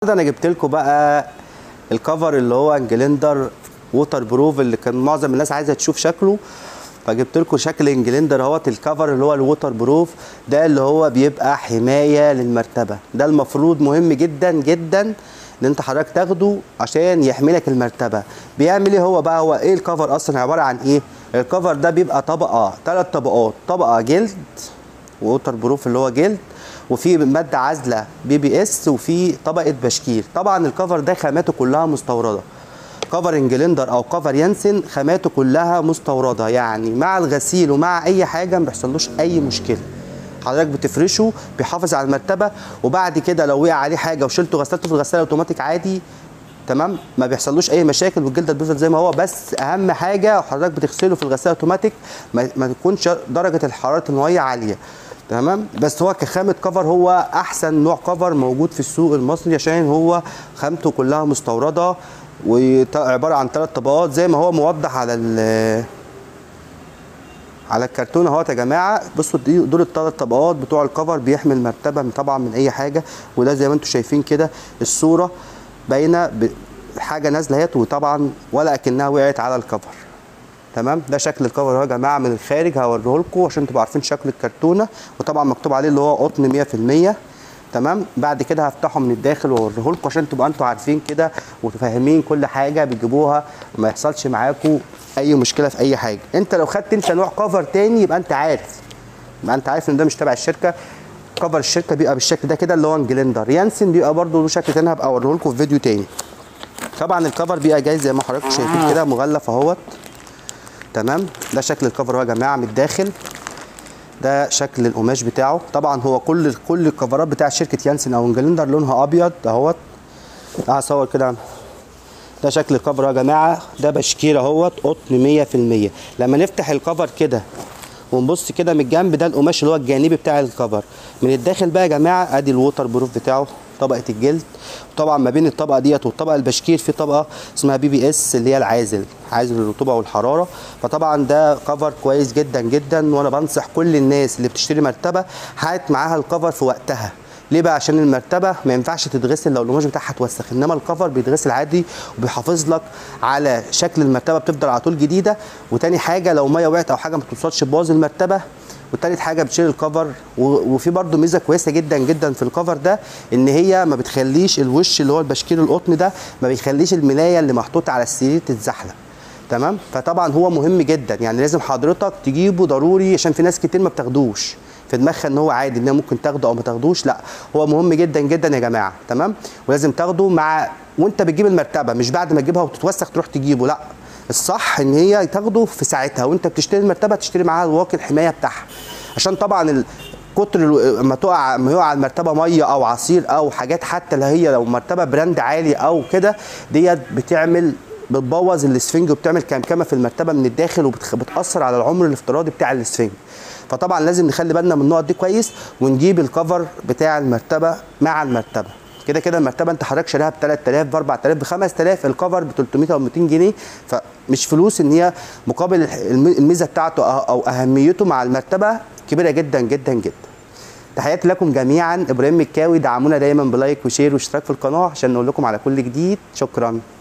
انا جبت لكم بقى الكفر اللي هو انجلندر ووتر بروف اللي كان معظم الناس عايزه تشوف شكله فجبت لكم شكل انجلندر اهوت الكفر اللي هو الووتر بروف ده اللي هو بيبقى حمايه للمرتبه ده المفروض مهم جدا جدا ان انت حضرتك تاخده عشان يحمي لك المرتبه بيعمل ايه هو بقى هو ايه الكفر اصلا عباره عن ايه الكفر ده بيبقى طبقه ثلاث طبقات طبقه جلد ووتر بروف اللي هو جلد وفي ماده عازله بي بي اس وفي طبقه بشكير طبعا الكفر ده خاماته كلها مستورده كفر انجلندر او كفر يانسن خاماته كلها مستورده يعني مع الغسيل ومع اي حاجه ما بيحصلوش اي مشكله حضرتك بتفرشه بيحافظ على المرتبه وبعد كده لو وقع عليه حاجه وشلته غسلته في الغساله اوتوماتيك عادي تمام ما بيحصلوش اي مشاكل والجلد بيفضل زي ما هو بس اهم حاجه حضرتك بتغسله في الغساله اوتوماتيك ما, ما تكونش درجه حراره الميه عاليه تمام بس هو كخامه كفر هو احسن نوع كفر موجود في السوق المصري عشان هو خامته كلها مستورده وعباره عن ثلاث طبقات زي ما هو موضح على ال على الكرتون اهوت يا جماعه بصوا دي دول الثلاث طبقات بتوع الكفر بيحمي المرتبه طبعا من اي حاجه وده زي ما انتم شايفين كده الصوره باينه حاجه نازله اهيت وطبعا ولا اكنها وقعت على الكفر تمام ده شكل الكفر اهو يا جماعه من الخارج هوريه لكم عشان تبقوا عارفين شكل الكرتونه وطبعا مكتوب عليه اللي هو قطن 100% تمام بعد كده هفتحه من الداخل واوريه لكم عشان تبقوا انتوا عارفين كده وفاهمين كل حاجه بتجيبوها وما يحصلش معاكم اي مشكله في اي حاجه انت لو خدت انت نوع كفر تاني يبقى انت عارف يبقى انت عارف ان ده مش تبع الشركه كفر الشركه بيبقى بالشكل ده كده اللي هو انجلندر يانسن بيبقى برده له شكل تاني هبقى اوريه لكم في فيديو تاني طبعا الكفر بيبقى جاي زي ما حضراتكم شايفين كده مغلف اهوت تمام ده شكل الكفر اهو يا جماعه من الداخل ده شكل القماش بتاعه طبعا هو كل كل الكفرات بتاع شركه يانسن او انجلندر لونها ابيض اهوت هصور كده ده شكل الكفر يا جماعه ده بشكير اهوت قطن 100% لما نفتح الكفر كده ونبص كده من الجنب ده القماش اللي هو الجانبي بتاع الكفر من الداخل بقى يا جماعه ادي الووتر بروف بتاعه طبقه الجلد طبعا ما بين الطبقه ديت والطبقه البشكير في طبقه اسمها بي بي اس اللي هي العازل عازل الرطوبه والحراره فطبعا ده كفر كويس جدا جدا وانا بنصح كل الناس اللي بتشتري مرتبه هات معاها الكفر في وقتها ليه بقى عشان المرتبه ما ينفعش تتغسل لو القماش بتاعها اتوسخ انما الكفر بيتغسل عادي وبيحافظ لك على شكل المرتبه بتفضل على طول جديده وتاني حاجه لو ميه وقعت او حاجه ما توصلش تبوظ المرتبه وتالت حاجه بتشيل الكفر وفي برده ميزه كويسه جدا جدا في الكفر ده ان هي ما بتخليش الوش اللي هو البشكير القطن ده ما بيخليش الملايه اللي محطوطه على السرير تتزحلق تمام فطبعا هو مهم جدا يعني لازم حضرتك تجيبه ضروري عشان في ناس كتير ما بتاخدوش في دماغها ان هو عادي ان ممكن تاخده او ما تاخدوش لا هو مهم جدا جدا يا جماعه تمام ولازم تاخده مع وانت بتجيب المرتبه مش بعد ما تجيبها وتتوسخ تروح تجيبه لا الصح ان هي تاخده في ساعتها وانت بتشتري المرتبه تشتري معاها الواقي الحمايه بتاعها عشان طبعا ال... كتر ما تقع ما يقع على المرتبه ميه او عصير او حاجات حتى اللي هي لو مرتبه براند عالي او كده ديت بتعمل بتبوظ الاسفنج وبتعمل كمكمه في المرتبه من الداخل وبتاثر على العمر الافتراضي بتاع الاسفنج فطبعا لازم نخلي بالنا من النقط دي كويس ونجيب الكفر بتاع المرتبه مع المرتبه كده كده المرتبه انت حضرتك شاريها ب 3000 ب 4000 ب 5000 الكفر ب 300 او 200 جنيه فمش فلوس ان هي مقابل الميزه بتاعته او اهميته مع المرتبه كبيره جدا جدا جدا تحياتي لكم جميعا ابراهيم مكاوي دعمونا دايما بلايك وشير واشتراك في القناه عشان نقول لكم على كل جديد شكرا